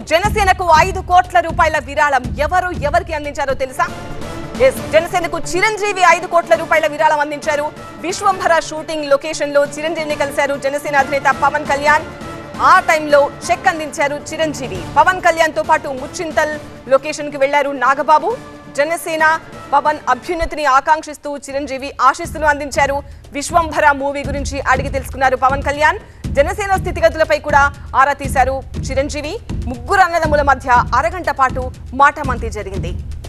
జనసేనకు ఐదు కోట్ల రూపాయల విరాళం ఎవరు ఎవరికి అందించారో తెలుసా ఎస్ జనసేనకు చిరంజీవి ఐదు కోట్ల రూపాయల విరాళం అందించారు విశ్వంభర షూటింగ్ లొకేషన్ లో చిరంజీవిని కలిశారు జనసేన అధినేత పవన్ కళ్యాణ్ ఆ టైంలో చెక్ అందించారు చిరంజీవి పవన్ కళ్యాణ్ తో పాటు ముచ్చింతల్ లొకేషన్ కి వెళ్లారు నాగబాబు జనసేన పవన్ అభ్యున్నతిని ఆకాంక్షిస్తూ చిరంజీవి ఆశీస్సులు అందించారు విశ్వంభర మూవీ గురించి అడిగి తెలుసుకున్నారు పవన్ కళ్యాణ్ జనసేన స్థితిగతులపై కూడా ఆరా తీశారు చిరంజీవి ముగ్గురు అన్నదమ్ముల మధ్య అరగంట పాటు మాటామంతి జరిగింది